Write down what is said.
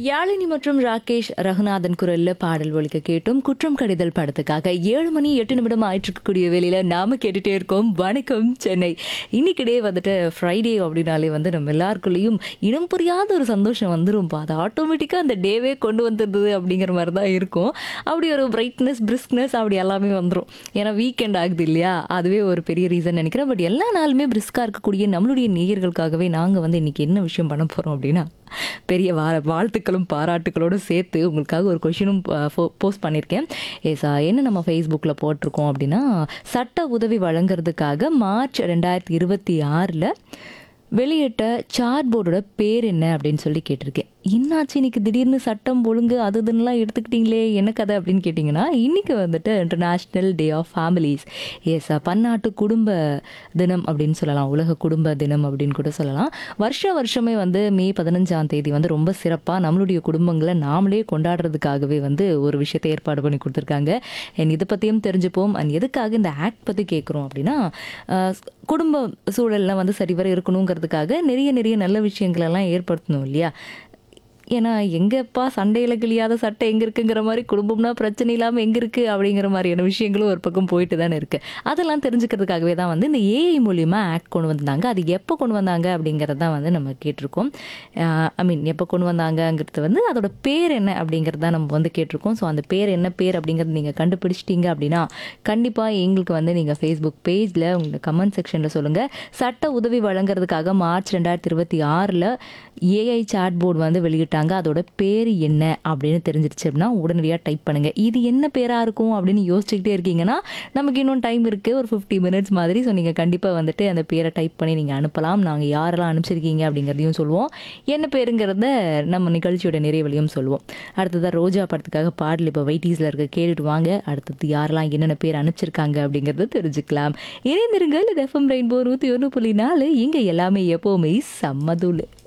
யாழினி மற்றும் ராகேஷ் ரகுநாதன் குரல்ல பாடல் ஒலிக்க கேட்டோம் குற்றம் கடிதல் படத்துக்காக ஏழு மணி எட்டு நிமிடம் ஆயிட்டு இருக்கக்கூடிய வேலையில நாம கேட்டுட்டே இருக்கோம் வணக்கம் சென்னை இன்னைக்கிடே வந்துட்டு ஃப்ரைடே அப்படின்னாலே வந்து நம்ம எல்லாருக்குள்ளேயும் இனம் புரியாத ஒரு சந்தோஷம் வந்துரும்ப்பா அது ஆட்டோமேட்டிக்காக அந்த டேவே கொண்டு வந்துடுது அப்படிங்கிற மாதிரி தான் இருக்கும் அப்படி ஒரு பிரைட்னஸ் பிரிஸ்க்னஸ் அப்படி எல்லாமே வந்துடும் ஏன்னா வீக்கெண்ட் ஆகுது இல்லையா அதுவே ஒரு பெரிய ரீசன் நினைக்கிறேன் பட் எல்லா நாளுமே பிரிஸ்காக இருக்கக்கூடிய நம்மளுடைய நேயர்களுக்காகவே நாங்கள் வந்து இன்னைக்கு என்ன விஷயம் பண்ண போகிறோம் அப்படின்னா பெரிய வா வாழ்த்துக்களும் பாராட்டுகளோடு சேர்த்து உங்களுக்காக ஒரு கொஷினும் போஸ்ட் பண்ணியிருக்கேன் ஏசா என்ன நம்ம ஃபேஸ்புக்கில் போட்டிருக்கோம் அப்படின்னா சட்ட உதவி வழங்குறதுக்காக மார்ச் ரெண்டாயிரத்தி இருபத்தி ஆறில் வெளியிட்ட சார்ட் போர்டோட பேர் என்ன அப்படின்னு சொல்லி கேட்டிருக்கேன் என்னாச்சு இன்னைக்கு திடீர்னு சட்டம் ஒழுங்கு அது இதுன்னுலாம் எடுத்துக்கிட்டீங்களே என்ன கதை அப்படின்னு கேட்டிங்கன்னா இன்னைக்கு வந்துட்டு இன்டர்நேஷ்னல் டே ஆஃப் ஃபேமிலிஸ் எஸ் பன்னாட்டு குடும்ப தினம் அப்படின்னு சொல்லலாம் உலக குடும்ப தினம் அப்படின்னு கூட சொல்லலாம் வருஷ வருஷமே வந்து மே பதினஞ்சாம் தேதி வந்து ரொம்ப சிறப்பாக நம்மளுடைய குடும்பங்களை நாமளே கொண்டாடுறதுக்காகவே வந்து ஒரு விஷயத்தை ஏற்பாடு பண்ணி கொடுத்துருக்காங்க அண்ட் இதை பற்றியும் தெரிஞ்சுப்போம் அண்ட் எதுக்காக இந்த ஆக்ட் பற்றி கேட்குறோம் அப்படின்னா அஹ், குடும்ப சூழல்லாம் வந்து சரிவர இருக்கணுங்கிறதுக்காக நிறைய நிறைய நல்ல விஷயங்கள் எல்லாம் ஏற்படுத்தணும் இல்லையா ஏன்னா எங்கப்பா சண்டையில கிளியாத சட்டை எங்க இருக்குங்கிற மாதிரி குடும்பம்னா பிரச்சனை இல்லாமல் எங்க இருக்கு அப்படிங்கிற மாதிரியான விஷயங்களும் ஒரு பக்கம் போயிட்டு தானே இருக்கு அதெல்லாம் தெரிஞ்சுக்கிறதுக்காகவே தான் வந்து இந்த ஏஐ மூலியமா ஆக்ட் கொண்டு வந்தாங்க அது எப்போ கொண்டு வந்தாங்க அப்படிங்கிறது தான் வந்து நம்ம கேட்டிருக்கோம் ஐ மீன் எப்போ கொண்டு வந்தாங்கங்கிறது வந்து அதோட பேர் என்ன அப்படிங்கிறது தான் நம்ம வந்து கேட்டிருக்கோம் ஸோ அந்த பேர் என்ன பேர் அப்படிங்கிறது நீங்கள் கண்டுபிடிச்சிட்டீங்க அப்படின்னா கண்டிப்பாக எங்களுக்கு வந்து நீங்கள் ஃபேஸ்புக் பேஜில் உங்கள் கமெண்ட் செக்ஷனில் சொல்லுங்கள் சட்ட உதவி வழங்குறதுக்காக மார்ச் ரெண்டாயிரத்தி இருபத்தி ஆறில் ஏஐ சாட் போர்டு வந்து வெளியிட்டாங்க அதோட பேர் என்ன அப்படின்னு தெரிஞ்சிருச்சு அப்படின்னா உடனடியாக டைப் பண்ணுங்க இது என்ன பேராக இருக்கும் அப்படின்னு யோசிச்சுக்கிட்டே இருக்கீங்கன்னா நமக்கு இன்னும் டைம் இருக்குது ஒரு ஃபிஃப்டி மினிட்ஸ் மாதிரி ஸோ நீங்கள் கண்டிப்பாக வந்துட்டு அந்த பேரை டைப் பண்ணி நீங்கள் அனுப்பலாம் நாங்கள் யாரெல்லாம் அனுப்பிச்சிருக்கீங்க அப்படிங்கிறதையும் சொல்லுவோம் என்ன பேருங்கிறத நம்ம நிகழ்ச்சியோட நிறைவலையும் சொல்லுவோம் அடுத்ததாக ரோஜா படத்துக்காக பாடல் இப்போ வெயிட்டீஸில் இருக்க கேட்டுட்டு வாங்க அடுத்தது யாரெல்லாம் என்னென்ன பேர் அனுப்பிச்சிருக்காங்க அப்படிங்கிறத தெரிஞ்சுக்கலாம் இணைந்திருங்கள் இது எஃப்எம் ரெயின்போ நூற்றி ஒன்று புள்ளி நாலு இங்கே எல்லாமே எப்போவுமே செம்மதூள்